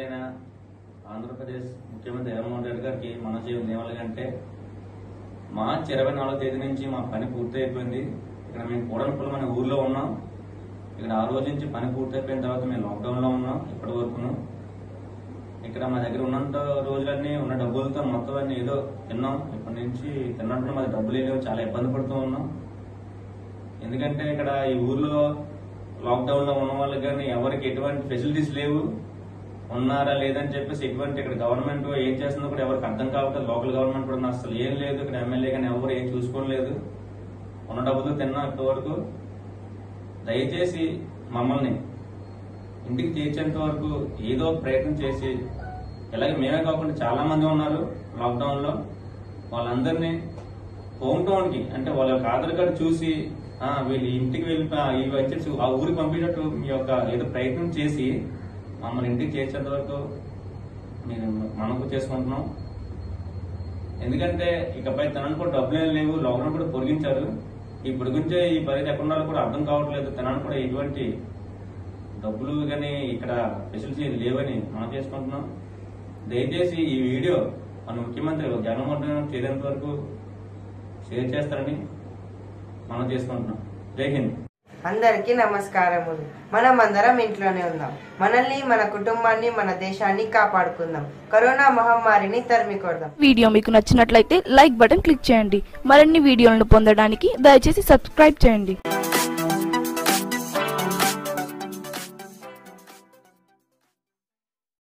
గౌరవనీయులైన ఆంధ్రప్రదేశ్ ముఖ్యమంత్రి జగన్మోహన్ రెడ్డి గారికి మనం చేయాలి ఏమలాగంటే మార్చి ఇరవై నాలుగో తేదీ నుంచి మా పని పూర్తయిపోయింది ఇక్కడ మేము కూడనపల్లి అనే ఊర్లో ఉన్నాం ఇక్కడ ఆ రోజు నుంచి పని పూర్తయిపోయిన తర్వాత మేము లాక్డౌన్లో ఉన్నాం ఇప్పటి వరకును ఇక్కడ మా దగ్గర ఉన్నంత రోజులన్నీ ఉన్న డబ్బులతో మొత్తం అన్ని ఏదో తిన్నాం ఇప్పటి నుంచి తిన్నప్పుడు మాది డబ్బులు లేవు చాలా ఇబ్బంది పడుతూ ఉన్నాం ఎందుకంటే ఇక్కడ ఈ ఊర్లో లాక్డౌన్ లో ఉన్న వాళ్ళకి కానీ ఎవరికి ఎటువంటి ఫెసిలిటీస్ లేవు ఉన్నారా లేదని చెప్పేసి ఎటువంటి ఇక్కడ గవర్నమెంట్ ఏం చేస్తుందో కూడా ఎవరికి అర్థం కావట్లేదు లోకల్ గవర్నమెంట్ కూడా అసలు ఏం లేదు ఇక్కడ ఎమ్మెల్యే కానీ ఎవరు ఏం చూసుకోలేదు ఉన్న డబ్బులు తిన్నాం ఇప్పటి వరకు దయచేసి మమ్మల్ని ఇంటికి చేర్చేంత వరకు ఏదో ఒక ప్రయత్నం చేసి ఇలాగే మేమే కాకుండా చాలా మంది ఉన్నారు లాక్డౌన్ లో వాళ్ళందరినీ హోమ్ టౌన్ కి అంటే వాళ్ళ యొక్క ఆధార్ కార్డు చూసి ఆ, వీళ్ళు ఇంటికి వెళ్ళి ఇవి వచ్చేసి ఆ ఊరికి పంపించేటట్టు మీ యొక్క ఏదో ప్రయత్నం చేసి మమ్మల్ని ఇంటికి చేర్చేంత వరకు మేము మనకు చేసుకుంటున్నాం ఎందుకంటే ఇకపై తినడానికి కూడా డబ్బులు ఏం లేవు లాక్డౌన్ కూడా పొడిగించారు ఈ పొడిగించే ఈ పరిస్థితి ఎక్కడ ఉన్నారో కూడా అర్థం కావట్లేదు తినడానికి కూడా ఎటువంటి డబ్బులు కానీ ఇక్కడ ఫెసిలిటీ లేవని మనం చేసుకుంటున్నాం దయచేసి ఈ వీడియో మన ముఖ్యమంత్రి జగన్మోహన్ రెడ్డి గారు చేరేంత వరకు షేర్ చేస్తారని మనం చేసుకుంటున్నాం జై హింద్ అందరికీ నమస్కారములు మనం అందరం ఇంట్లోనే ఉందాం మనల్ని మన కుటుంబాన్ని మన దేశాన్ని కాపాడుకుందాం కరోనా మహమ్మారిని తరిమి కొడదాం వీడియో మీకు నచ్చినట్లయితే లైక్ బటన్ క్లిక్ చేయండి మరిన్ని వీడియోలను పొందడానికి దయచేసి సబ్స్క్రైబ్ చేయండి